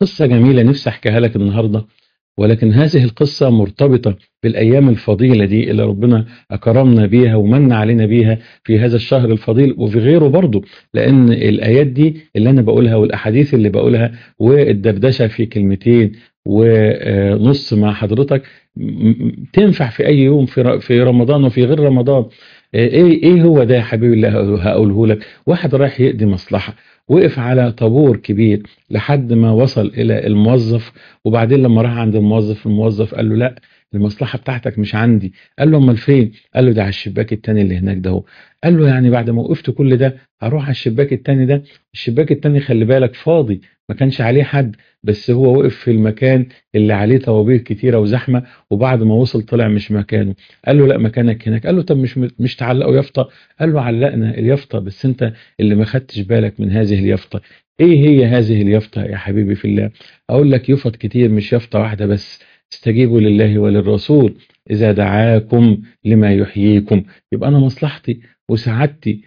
قصة جميلة نفسي أحكيها لك النهاردة ولكن هذه القصة مرتبطة بالأيام الفضيلة دي اللي ربنا أكرمنا بيها ومن علينا بيها في هذا الشهر الفضيل وفي غيره برضه لأن الآيات دي اللي أنا بقولها والأحاديث اللي بقولها والدردشة في كلمتين ونص مع حضرتك تنفع في أي يوم في رمضان وفي غير رمضان ايه ايه هو ده يا حبيبي اللي هقوله لك واحد رايح يقضي مصلحه وقف على طابور كبير لحد ما وصل الى الموظف وبعدين لما راح عند الموظف الموظف قال له لا المصلحه بتاعتك مش عندي قال له امال فين قال له ده على الشباك التاني اللي هناك ده هو قال له يعني بعد ما وقفت كل ده هروح على الشباك التاني ده الشباك التاني خلي بالك فاضي ما كانش عليه حد بس هو وقف في المكان اللي عليه طوابير كتيره وزحمه وبعد ما وصل طلع مش مكانه قال له لا مكانك هناك قال له طب مش مش تعلقوا يافطه قال له علقنا اليافطه بس انت اللي ما خدتش بالك من هذه اليافطه ايه هي هذه اليافطه يا حبيبي في الله اقول لك يفط كتير مش يافطه واحده بس استجيبوا لله وللرسول اذا دعاكم لما يحييكم يبقى انا مصلحتي وسعادتي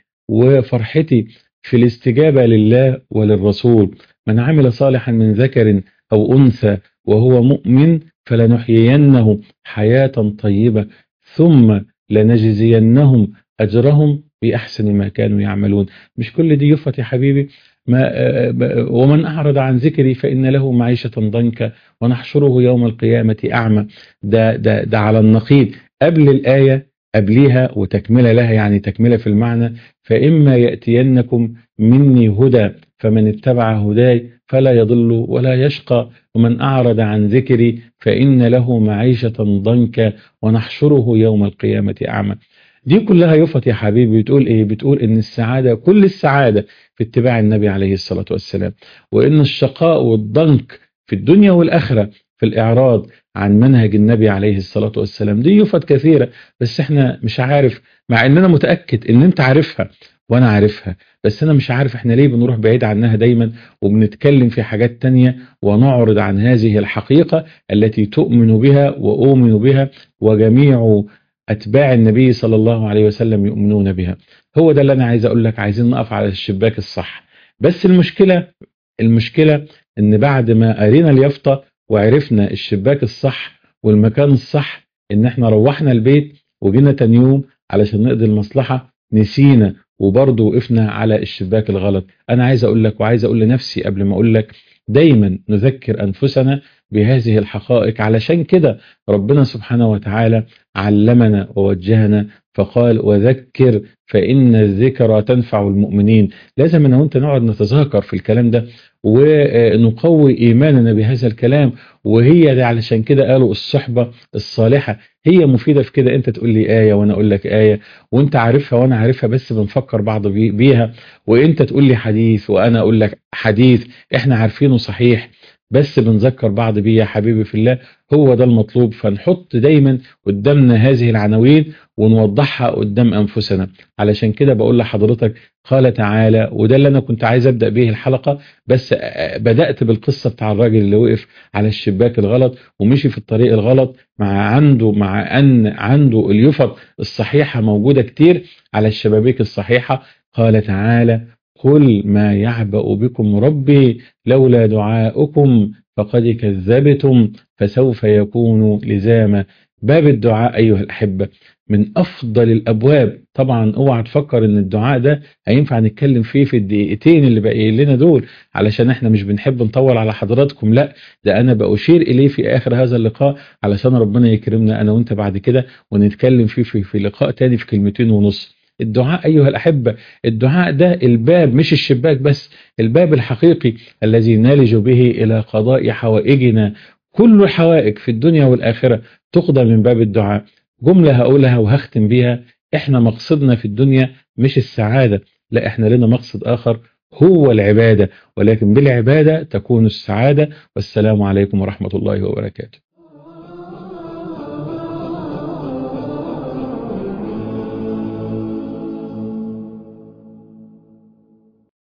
وفرحتي في الاستجابه لله وللرسول من عمل صالحا من ذكر أو أنثى وهو مؤمن فلنحيينه حياة طيبة ثم لنجزينهم أجرهم بأحسن ما كانوا يعملون مش كل دي يفت يا حبيبي ما ومن أعرض عن ذكري فإن له معيشة ضنكا ونحشره يوم القيامة أعمى ده, ده, ده على النقيض قبل الآية قبليها وتكملة لها يعني تكملة في المعنى فإما يأتينكم مني هدى فمن اتبع هداي فلا يضل ولا يشقى ومن أعرض عن ذكري فإن له معيشة ضنكا ونحشره يوم القيامة أعمى دي كلها يفت يا حبيبي بتقول ايه بتقول ان السعادة كل السعادة في اتباع النبي عليه الصلاة والسلام وان الشقاء والضنك في الدنيا والآخرة في الإعراض عن منهج النبي عليه الصلاة والسلام دي يفت كثيرة بس احنا مش عارف مع ان انا متأكد ان انت عارفها وانا عارفها بس انا مش عارف احنا ليه بنروح بعيد عنها دايما وبنتكلم في حاجات تانية ونعرض عن هذه الحقيقة التي تؤمن بها وأؤمن بها وجميع أتباع النبي صلى الله عليه وسلم يؤمنون بها هو ده اللي أنا عايز أقول لك عايزين نقف على الشباك الصح بس المشكلة المشكلة إن بعد ما قرينا اليافطة وعرفنا الشباك الصح والمكان الصح إن إحنا روحنا البيت وجينا تاني يوم علشان نقضي المصلحة نسينا وبرضه وقفنا على الشباك الغلط انا عايز اقول لك وعايز اقول لنفسي قبل ما اقول لك دايما نذكر انفسنا بهذه الحقائق علشان كده ربنا سبحانه وتعالى علمنا ووجهنا فقال وذكر فإن الذكرى تنفع المؤمنين لازم أنا وأنت نقعد نتذاكر في الكلام ده ونقوي إيماننا بهذا الكلام وهي ده علشان كده قالوا الصحبة الصالحة هي مفيدة في كده أنت تقول لي آية وأنا أقول لك آية وأنت عارفها وأنا عارفها بس بنفكر بعض بيها وأنت تقول لي حديث وأنا أقول لك حديث إحنا عارفينه صحيح بس بنذكر بعض بيه يا حبيبي في الله هو ده المطلوب فنحط دايما قدامنا هذه العناوين ونوضحها قدام أنفسنا علشان كده بقول لحضرتك قال تعالى وده اللي أنا كنت عايز أبدأ به الحلقة بس بدأت بالقصة بتاع الراجل اللي وقف على الشباك الغلط ومشي في الطريق الغلط مع عنده مع أن عنده اليفط الصحيحة موجودة كتير على الشبابيك الصحيحة قال تعالى قل ما يعبأ بكم ربي لولا دعاؤكم فقد كذبتم فسوف يكون لزاما باب الدعاء أيها الأحبة من أفضل الأبواب طبعا اوعى تفكر ان الدعاء ده هينفع نتكلم فيه في الدقيقتين اللي باقيين لنا دول علشان احنا مش بنحب نطول على حضراتكم لا ده انا بأشير اليه في اخر هذا اللقاء علشان ربنا يكرمنا انا وانت بعد كده ونتكلم فيه في, في لقاء تاني في كلمتين ونص الدعاء أيها الأحبة الدعاء ده الباب مش الشباك بس الباب الحقيقي الذي نلج به إلى قضاء حوائجنا كل الحوائج في الدنيا والآخرة تقضى من باب الدعاء جملة هقولها وهختم بيها احنا مقصدنا في الدنيا مش السعادة لا احنا لنا مقصد آخر هو العبادة ولكن بالعبادة تكون السعادة والسلام عليكم ورحمة الله وبركاته